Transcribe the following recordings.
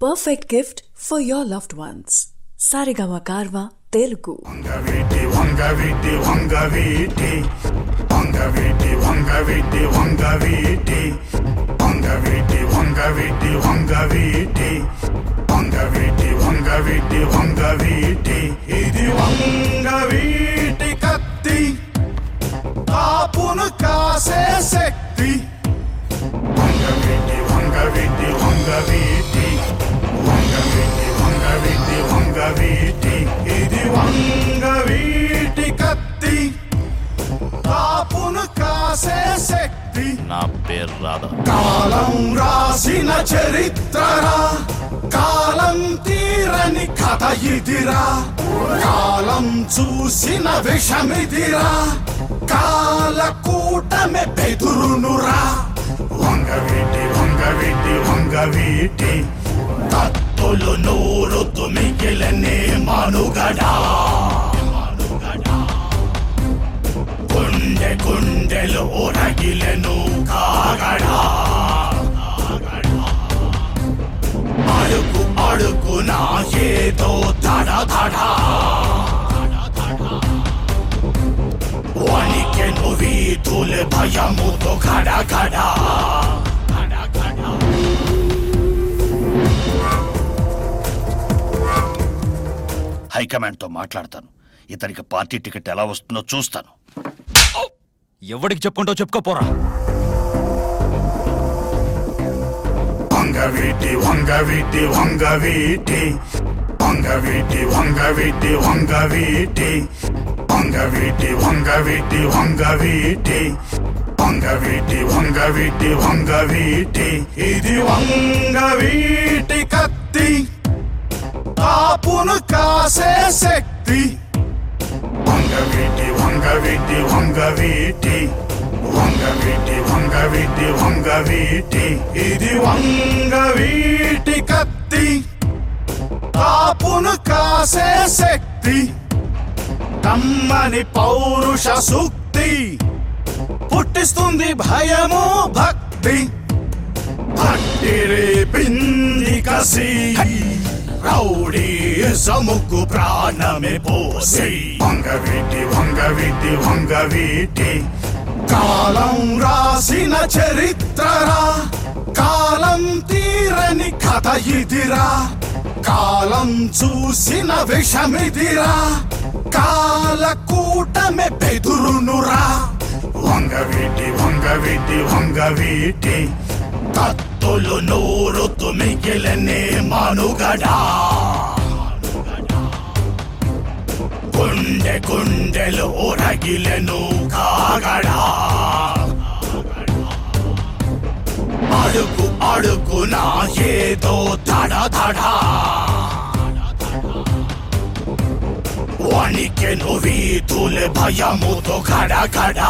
perfect gift for your loved ones. Sarigama Karva Telugu. Vangaveeti Vangaveeti Vangaveeti Vangaveeti Vangaveeti Vangaveeti Vangaveeti Vangaveeti Vangaveeti Vangaveeti Vangaveeti Vangaveeti ఇది వంగవీటి కత్తి కాపును కాసే శక్తి వంగవీటి వంగవీటి వంగవీటి వంగవీటి వంగవీటి వంగవీటి ఇది వంగవీటి కత్తి కాపును కాసే శక్తి నా పేరు రాధా కాలం రాసిన చరిత్రరా కాలం తీరని కథ ఇదిరా కాలం చూసిన విషమిదిరా కాల కూటమి బెదురునురా వంగవీటి వంగవీటి వంగవీటి కత్తులు నూరుతు మిగిలనే మనుగడా మనుగడా గుండె గుండెలు రగిలెను కాగడా అడుగు అడుగున ఏదో తడ తడ వణికెను వీధులు భయముతో గడ గడ హైకమాండ్ తో మాట్లాడతాను ఇతనికి పార్టీ టికెట్ ఎలా వస్తుందో చూస్తాను ఎవడికి చెప్పుకుంటో చెప్పుకోపోరా వంగవీటి వంగవీటి వంగవీటి వంగవీటి వంగవీటి వంగవీటి వంగవీటి వంగవీటి వంగవీటి వంగవీటి వంగవీటి వంగవీటి ఇది వంగవీటి కత్తి కాపును కాసే శక్తి వంగవీటి వంగవీటి వంగవీటి వంగవీటి వంగవీటి వంగవీటి ఇది వంగవీటి కత్తి కాపును కాసే శక్తి కమ్మని పౌరుష సూక్తి పుట్టిస్తుంది భయము భక్తి భక్తిరే పిండి కసి రౌడీ సముకు ప్రాణమే పోసి వంగవీటి వంగవీటి వంగవీటి కాలం రాసిన చరిత్రరా కాలం తీరని కథ ఇదిరా కాలం చూసిన విషమిదిరా కాల కూటమి బెదురునురా వంగవీటి వంగవీటి వంగవీటి కత్తులు నూరుతు మిగిలనే మనుగడా గుండె గుండెలు రగిలెను కాగడా అడుగు అడుగున ఏదో తడ తడ వణికెను వీధులు భయముతో గడగడా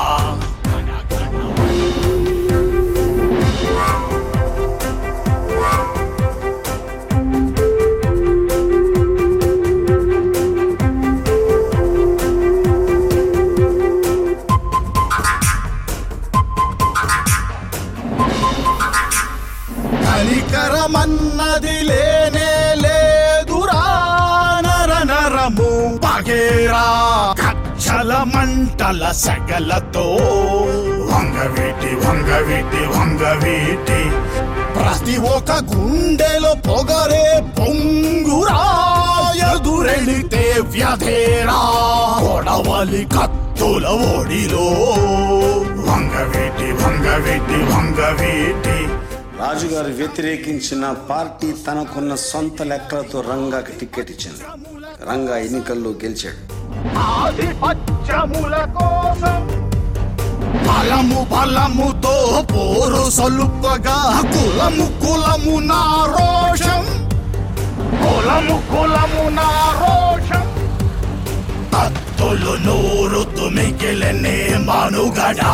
కనికరమన్నది లేనే లేదురా నర నరము పగేరా కచ్చల మంటల సెగలతో వంగవీటి వంగవీటి వంగవీటి ప్రతి ఒక్క గుండెలో పొగరే పొంగురా ఎదురెళితే వ్యధేరా కొడవలి కత్తుల ఒడిలో వంగవీటి వంగవీటి వంగవీటి రాజుగారు వ్యతిరేకించిన పార్టీ తనకున్న సొంత లెక్కలతో రంగాకి టికెట్ ఇచ్చింది రంగా ఎన్నికల్లో గెలిచాడు ఆధిపత్యముల కోసం బలము బలముతో పోరు సొలుపగా కులము కులము నా రోషం కులము కులము నా రోషం కత్తులు నూరుతు మిగిలనే మనుగడా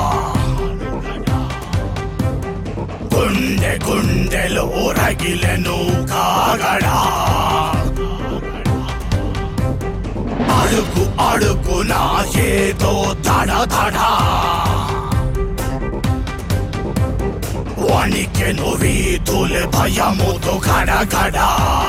గుండె గుండెలు రగిలెను కాగడా అడుగు అడుగున ఏదో తడ తడ వణికెను వీధులు భయముతో గడగడ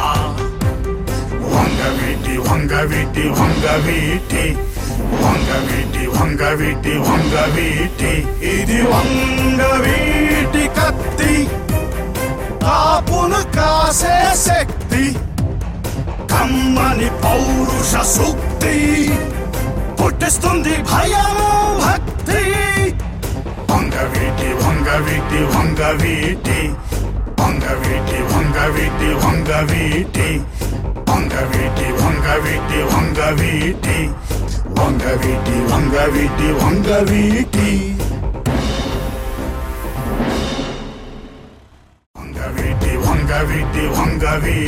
వంగవీటి వంగవీటి వంగవీటి వంగవీటి వంగవీటి వంగవీటి ఇది వంగవీటి కత్తి కాపును కాసే శక్తి కమ్మని పౌరుష సూక్తి పుట్టిస్తుంది భయము భక్తి వంగవీటి వంగవీటి వంగవీటి వంగవీటి వంగవీటి వంగవీటి వంగవీటి వంగవీటి వంగవీటి వంగవీటి వంగవీటి వంగవీటి వంగవీటి వంగవీటి వంగవీటి